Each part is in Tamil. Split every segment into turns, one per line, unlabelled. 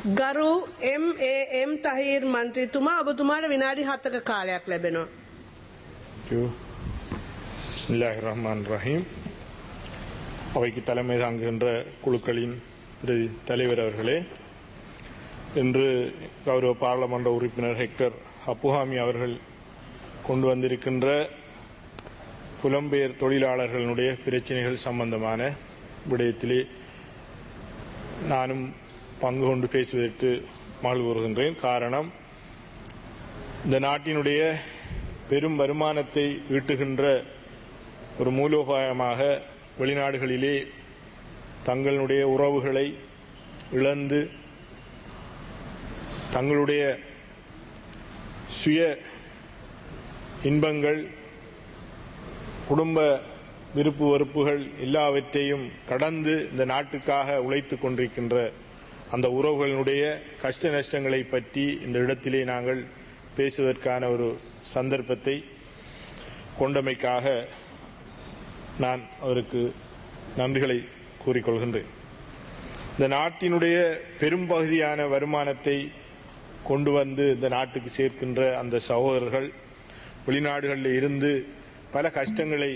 ගරු MAM තහිර් මන්ත්‍රීතුමා ඔබතුමාට විනාඩි 7ක කාලයක් ලැබෙනවා.
யூ பிஸ்மில்லாஹ் ரஹ்மான் ரஹீம் அவைக்கு தலைமை தாங்குகின்ற குழுக்களின் பிரதி தலைவர் அவர்களே இன்று கௌரவ பாராளுமன்ற உறுப்பினர் ஹெக்டர் அப்புஹாமி அவர்கள் கொண்டு வந்திருக்கின்ற புலம்பெயர் தொழிலாளர்களுடைய பிரச்சனைகள் சம்பந்தமான விடயத்திலே நானும் பங்கு கொண்டு பேசுவதற்கு மகள் கூறுகின்றேன் காரணம் இந்த நாட்டினுடைய பெரும் வருமானத்தை ஈட்டுகின்ற ஒரு மூலோபாயமாக வெளிநாடுகளிலே தங்களுடைய உறவுகளை இழந்து தங்களுடைய சுய இன்பங்கள் குடும்ப விருப்பு வெறுப்புகள் எல்லாவற்றையும் கடந்து இந்த நாட்டுக்காக உழைத்துக் கொண்டிருக்கின்ற அந்த உறவுகளினுடைய கஷ்ட நஷ்டங்களை பற்றி இந்த இடத்திலே நாங்கள் பேசுவதற்கான ஒரு சந்தர்ப்பத்தை கொண்டமைக்காக நான் அவருக்கு நன்றிகளை கூறிக்கொள்கின்றேன் இந்த நாட்டினுடைய பெரும்பகுதியான வருமானத்தை கொண்டு வந்து இந்த நாட்டுக்கு சேர்க்கின்ற அந்த சகோதரர்கள் வெளிநாடுகளில் இருந்து பல கஷ்டங்களை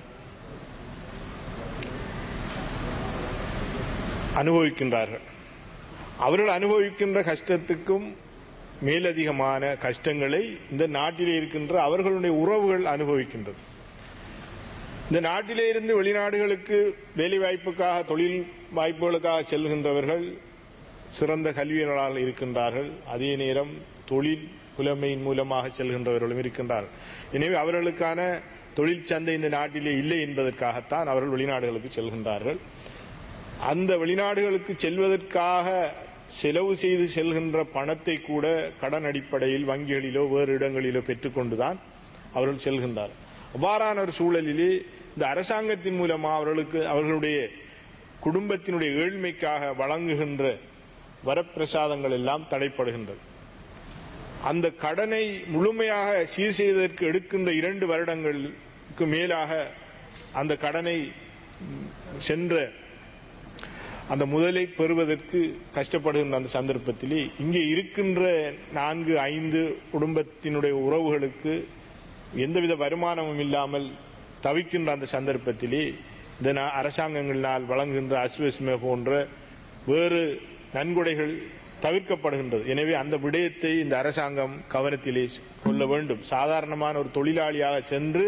அனுபவிக்கின்றார்கள் அவர்கள் அனுபவிக்கின்ற கஷ்டத்துக்கும் மேலதிகமான கஷ்டங்களை இந்த நாட்டிலே இருக்கின்ற அவர்களுடைய உறவுகள் அனுபவிக்கின்றது இந்த நாட்டிலே இருந்து வெளிநாடுகளுக்கு வேலை வாய்ப்புக்காக தொழில் வாய்ப்புகளுக்காக செல்கின்றவர்கள் சிறந்த கல்வியினரால் இருக்கின்றார்கள் அதே நேரம் தொழில் புலமையின் மூலமாக செல்கின்றவர்களும் இருக்கின்றார்கள் எனவே அவர்களுக்கான தொழில் சந்தை இந்த நாட்டிலே இல்லை என்பதற்காகத்தான் அவர்கள் வெளிநாடுகளுக்கு செல்கின்றார்கள் அந்த வெளிநாடுகளுக்கு செல்வதற்காக செலவு செய்து செல்கின்ற பணத்தை கூட கடன் அடிப்படையில் வங்கிகளிலோ வேறு இடங்களிலோ பெற்றுக்கொண்டுதான் அவர்கள் செல்கின்றார் அவ்வாறான ஒரு சூழலிலே இந்த அரசாங்கத்தின் மூலமாக அவர்களுக்கு அவர்களுடைய குடும்பத்தினுடைய ஏழ்மைக்காக வழங்குகின்ற வரப்பிரசாதங்கள் எல்லாம் தடைப்படுகின்றது அந்த கடனை முழுமையாக சீர் செய்வதற்கு எடுக்கின்ற இரண்டு வருடங்களுக்கு மேலாக அந்த கடனை சென்ற அந்த முதலை பெறுவதற்கு கஷ்டப்படுகின்ற அந்த சந்தர்ப்பத்திலே இங்கே இருக்கின்ற நான்கு ஐந்து குடும்பத்தினுடைய உறவுகளுக்கு எந்தவித வருமானமும் இல்லாமல் தவிக்கின்ற அந்த சந்தர்ப்பத்திலே இந்த அரசாங்கங்களினால் வழங்குகின்ற அஸ்வஸ்மே போன்ற வேறு நன்கொடைகள் தவிர்க்கப்படுகின்றது எனவே அந்த விடயத்தை இந்த அரசாங்கம் கவனத்திலே கொள்ள வேண்டும் சாதாரணமான ஒரு தொழிலாளியாக சென்று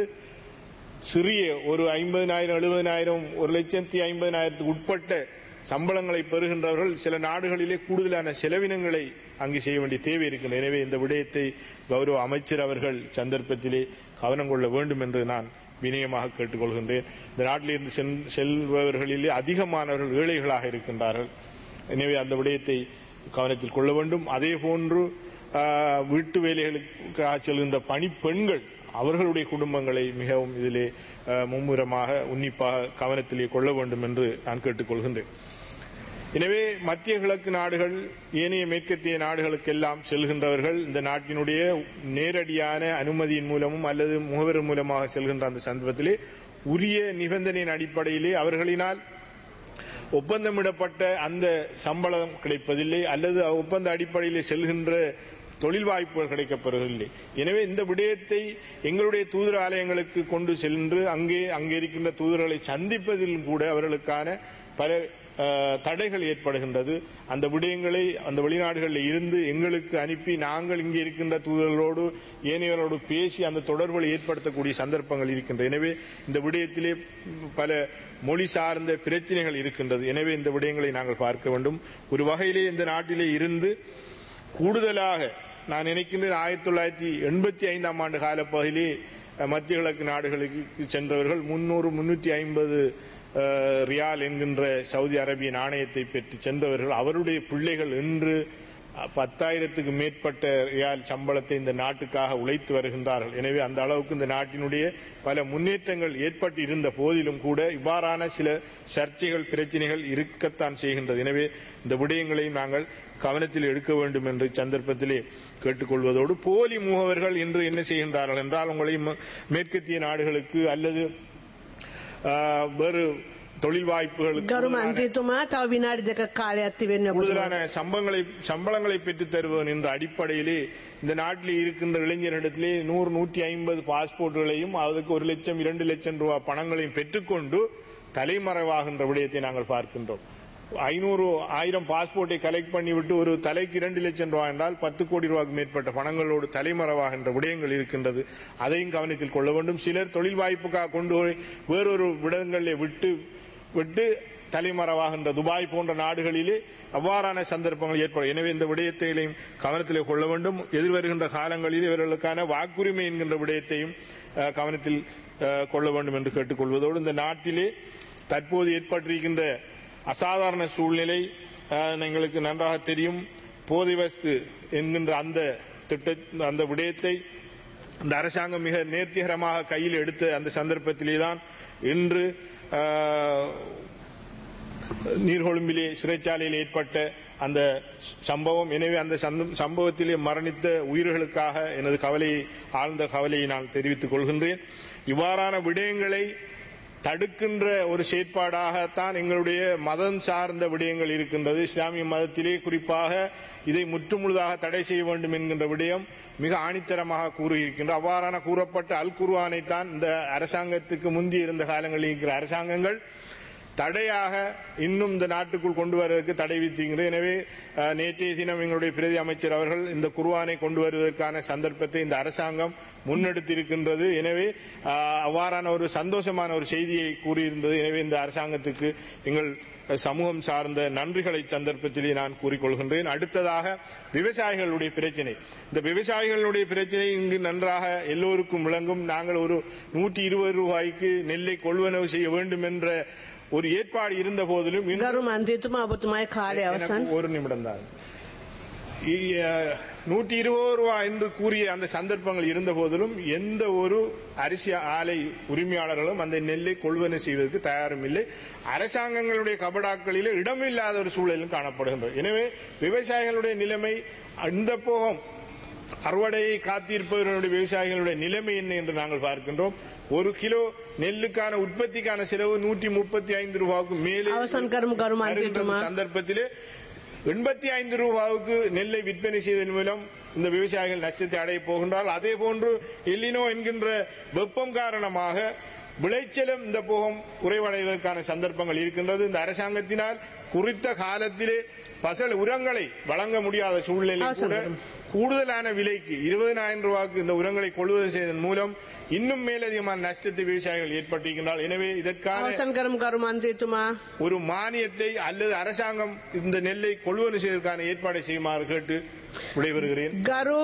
சிறிய ஒரு ஐம்பதினாயிரம் எழுபதினாயிரம் ஒரு லட்சத்தி ஐம்பதினாயிரத்துக்கு உட்பட்ட சம்பளங்களை பெறுகின்றவர்கள் சில நாடுகளிலே கூடுதலான செலவினங்களை அங்கு செய்ய வேண்டிய தேவை இருக்கின்றது எனவே இந்த விடயத்தை கௌரவ அமைச்சர் அவர்கள் சந்தர்ப்பத்திலே கவனம் கொள்ள வேண்டும் என்று நான் வினயமாக கேட்டுக்கொள்கின்றேன் இந்த நாட்டிலிருந்து செல்பவர்களிலே அதிகமானவர்கள் ஏழைகளாக இருக்கின்றார்கள் எனவே அந்த விடயத்தை கவனத்தில் கொள்ள வேண்டும் அதே போன்று வீட்டு வேலைகளுக்காக செல்கின்ற பணிப்பெண்கள் அவர்களுடைய குடும்பங்களை மிகவும் இதிலே மும்முரமாக உன்னிப்பாக கவனத்திலே கொள்ள வேண்டும் என்று நான் கேட்டுக்கொள்கின்றேன் எனவே மத்திய கிழக்கு நாடுகள் ஏனைய மேற்கத்திய நாடுகளுக்கெல்லாம் செல்கின்றவர்கள் இந்த நாட்டினுடைய நேரடியான அனுமதியின் மூலமும் அல்லது முகவர் மூலமாக செல்கின்ற அந்த சந்தர்ப்பத்திலே உரிய நிபந்தனையின் அடிப்படையிலே அவர்களினால் ஒப்பந்தமிடப்பட்ட அந்த சம்பளம் கிடைப்பதில்லை அல்லது ஒப்பந்த அடிப்படையில் செல்கின்ற தொழில் வாய்ப்புகள் கிடைக்கப்பெறவில்லை எனவே இந்த விடயத்தை எங்களுடைய தூதர் ஆலயங்களுக்கு கொண்டு சென்று அங்கே அங்கே இருக்கின்ற தூதர்களை சந்திப்பதிலும் கூட அவர்களுக்கான பல தடைகள் ஏற்படுகின்றது அந்த விடயங்களை அந்த வெளிநாடுகளில் இருந்து எங்களுக்கு அனுப்பி நாங்கள் இங்கே இருக்கின்ற தூதர்களோடு ஏனையவர்களோடு பேசி அந்த தொடர்புகளை ஏற்படுத்தக்கூடிய சந்தர்ப்பங்கள் இருக்கின்றன எனவே இந்த விடயத்திலே பல மொழி சார்ந்த பிரச்சனைகள் இருக்கின்றது எனவே இந்த விடயங்களை நாங்கள் பார்க்க வேண்டும் ஒரு வகையிலே இந்த நாட்டிலே இருந்து கூடுதலாக நான் நினைக்கின்றேன் ஆயிரத்தி தொள்ளாயிரத்தி எண்பத்தி ஐந்தாம் ஆண்டு காலப்பகுதியிலே மத்திய கிழக்கு நாடுகளுக்கு சென்றவர்கள் முன்னூறு முன்னூற்றி ஐம்பது ரியால் என்கின்ற சவுதி அரேபிய நாணயத்தை பெற்று சென்றவர்கள் அவருடைய பிள்ளைகள் இன்று பத்தாயிரத்துக்கு மேற்பட்ட ரியால் சம்பளத்தை இந்த நாட்டுக்காக உழைத்து வருகின்றார்கள் எனவே அந்த அளவுக்கு இந்த நாட்டினுடைய பல முன்னேற்றங்கள் ஏற்பட்டு இருந்த போதிலும் கூட இவ்வாறான சில சர்ச்சைகள் பிரச்சனைகள் இருக்கத்தான் செய்கின்றது எனவே இந்த விடயங்களையும் நாங்கள் கவனத்தில் எடுக்க வேண்டும் என்று சந்தர்ப்பத்திலே கேட்டுக்கொள்வதோடு போலி முகவர்கள் இன்று என்ன செய்கின்றார்கள் என்றால் உங்களை மேற்கத்திய நாடுகளுக்கு அல்லது வேறு தொழில் வாய்ப்புகளுக்கு
ගරු
கூடுதலான-
මන්ත්‍රීතුමා තව විනාඩි දෙක කාලයක් තිබෙන්න ඔබතුමාට.
கூடுதலான சம்பங்களை சம்பளங்களை பெற்றுத் தருவன் என்ற அடிப்படையிலே இந்த நாட்டில் இருக்கின்ற இளைஞர்களிடத்திலே நூறு நூற்றி ஐம்பது பாஸ்போர்ட்டுகளையும் அதுக்கு ஒரு லட்சம் இரண்டு லட்சம் ரூபாய் பணங்களையும் பெற்றுக்கொண்டு தலைமறைவாகின்ற விடயத்தை நாங்கள் பார்க்கின்றோம் ஐநூறு ஆயிரம் பாஸ்போர்ட்டை கலெக்ட் பண்ணிவிட்டு ஒரு தலைக்கு இரண்டு லட்சம் ரூபாய் என்றால் பத்து கோடி ரூபாய்க்கு மேற்பட்ட பணங்களோடு தலைமறைவாகின்ற விடயங்கள் இருக்கின்றது அதையும் கவனத்தில் கொள்ள வேண்டும் சிலர் தொழில் வாய்ப்புக்காக கொண்டு போய் வேறொரு விடங்களிலே விட்டு விட்டு தலைமறைவாகின்ற துபாய் போன்ற நாடுகளிலே அவ்வாறான சந்தர்ப்பங்கள் ஏற்படும் எனவே இந்த விடயத்தையும் கவனத்தில் கொள்ள வேண்டும் எதிர்வருகின்ற காலங்களில் இவர்களுக்கான வாக்குரிமை என்கின்ற விடயத்தையும் அஹ், கவனத்தில் அஹ், கொள்ள வேண்டும் என்று கேட்டுக்கொள்வதோடு இந்த நாட்டிலே தற்போது ஏற்பட்டிருக்கின்ற அசாதாரண சூழ்நிலை அஹ், எங்களுக்கு நன்றாக தெரியும் போதை வஸ்து என்கின்ற அந்த திட்ட அந்த விடயத்தை இந்த அரசாங்கம் மிக நேர்த்திகரமாக கையில் எடுத்த அந்த சந்தர்ப்பத்திலே தான் இன்று அஹ், நீர்கொழும்பிலே சிறைச்சாலையில் ஏற்பட்ட அந்த சம்பவம் எனவே அந்த சந்த- சம்பவத்திலே மரணித்த உயிர்களுக்காக எனது கவலையை ஆழ்ந்த கவலையை நான் தெரிவித்துக் கொள்கின்றேன் இவ்வாறான விடயங்களை தடுக்கின்ற ஒரு செயற்பாடாகத்தான் எங்களுடைய மதம் சார்ந்த விடயங்கள் இருக்கின்றது இஸ்லாமிய மதத்திலே குறிப்பாக இதை முற்றுமுழுதாக தடை செய்ய வேண்டும் என்கின்ற விடயம் மிக ஆணித்தரமாக கூறியிருக்கின்ற அவ்வாறான கூறப்பட்ட அல் குர்ஆனை தான் இந்த அரசாங்கத்துக்கு முந்தி இருந்த காலங்களில் இருக்கிற அரசாங்கங்கள் தடையாக இன்னும் இந்த நாட்டுக்குள் கொண்டு வருவதற்கு தடை விதிக்கின்றன எனவே அஹ், நேற்றைய தினம் எங்களுடைய பிரதி அமைச்சர் அவர்கள் இந்த குர்ஆனை கொண்டு வருவதற்கான சந்தர்ப்பத்தை இந்த அரசாங்கம் முன்னெடுத்திருக்கின்றது எனவே அஹ், அவ்வாறான ஒரு சந்தோஷமான ஒரு செய்தியை கூறியிருந்தது எனவே இந்த அரசாங்கத்துக்கு எங்கள் சமூகம் சார்ந்த நன்றிகளை சந்தர்ப்பத்திலே நான் கூறிக்கொள்கின்றேன் அடுத்ததாக விவசாயிகளுடைய பிரச்சனை இந்த விவசாயிகளுடைய பிரச்சனை இங்கு நன்றாக எல்லோருக்கும் விளங்கும் நாங்கள் ஒரு நூற்றி இருபது ரூபாய்க்கு நெல்லை கொள்வனவு செய்ய வேண்டும் என்ற ஒரு ஏற்பாடு இருந்த போதிலும் இன்னும்
ගරු මන්ත්‍රීතුමා ඔබතුමායි කාලය අවසන්.
எனக்கு ஒரு நிமிடம் தான் நூற்றி இருபது ரூபாய் என்று கூறிய அந்த சந்தர்ப்பங்கள் இருந்த போதிலும் எந்த ஒரு அரிசி ஆலை உரிமையாளர்களும் அந்த நெல்லை கொள்வனை செய்வதற்கு தயாரும் இல்லை அரசாங்கங்களுடைய கபடாக்களிலே இடமில்லாத ஒரு சூழலும் காணப்படுகின்றது எனவே விவசாயிகளுடைய நிலைமை இந்த போகம் அறுவடையை காத்திருப்பவர்களுடைய விவசாயிகளுடைய நிலைமை என்ன என்று நாங்கள் பார்க்கின்றோம் ஒரு கிலோ நெல்லுக்கான உற்பத்திக்கான செலவு நூற்றி முப்பத்தி ஐந்து ரூபாய்க்கு மேலே
අවසන් කරමු ගරු
வருகின்ற
මන්ත්‍රීතුමා.
சந்தர்ப்பத்திலே எண்பத்தி ஐந்து ரூபாவுக்கு நெல்லை விற்பனை செய்வதன் மூலம் இந்த விவசாயிகள் நஷ்டத்தை அடைய போகின்றால் அதே போன்று எல்லினோ என்கின்ற வெப்பம் காரணமாக விளைச்சலும் இந்த போகம் குறைவடைவதற்கான சந்தர்ப்பங்கள் இருக்கின்றது இந்த அரசாங்கத்தினால் குறித்த காலத்திலே பசல் உரங்களை வழங்க முடியாத சூழ்நிலை கூட கூடுதலான விலைக்கு இருபதனாயிரம் ரூபாய்க்கு இந்த உரங்களை கொள்வதை செய்வதன் மூலம் இன்னும் மேலதிகமான நஷ்டத்தை விவசாயிகள் ஏற்பட்டிருக்கின்றால் எனவே இதற்கான
අවසන් කරමු ගරු මන්ත්‍රීතුමා.
ஒரு மானியத்தை அல்லது அரசாங்கம் இந்த நெல்லை கொள்வனவு செய்வதற்கான ஏற்பாடை செய்யுமாறு கேட்டு விடைபெறுகிறேன்
ගරු